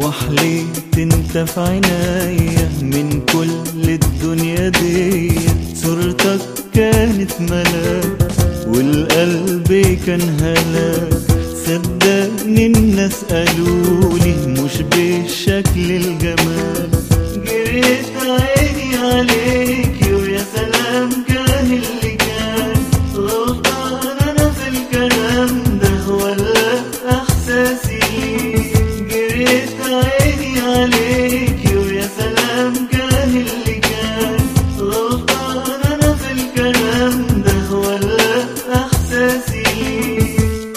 وحليت انت في عنايا من كل الدنيا دي صورتك كانت ملاك والقلب كان هلاك صدقني الناس قالولي مش بالشكل الجمال جريت عيني عليك ويا سلام كان اللي كان غلطان انا في الكلام ده ولا احساسي ليك جريت عيني عليك ويا سلام كان اللي كان غلطان انا في الكلام ده ولا احساسي ليك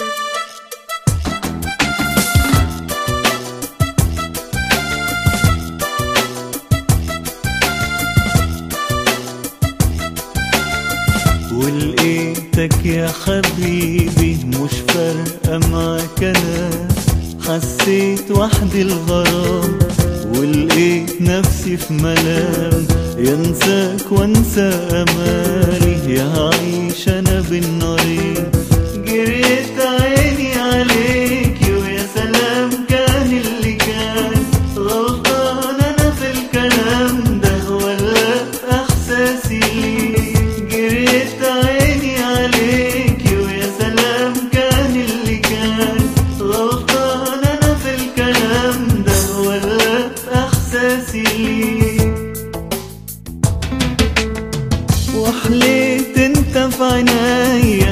ولقيتك يا حبيبي مش فارقة معاك انا حسيت وحدي الغرام ولقيت نفسي في ملام ينساك وانسى امالي يا عيش انا بالنارين جريت عيني عليك ويا سلام كان اللي كان غلطان انا في الكلام ده ولا احساسي ليك جريت عيني عليك ويا سلام كان اللي كان غلطان انا في الكلام ده ولا احساسي ليك وحليت انت في عنايا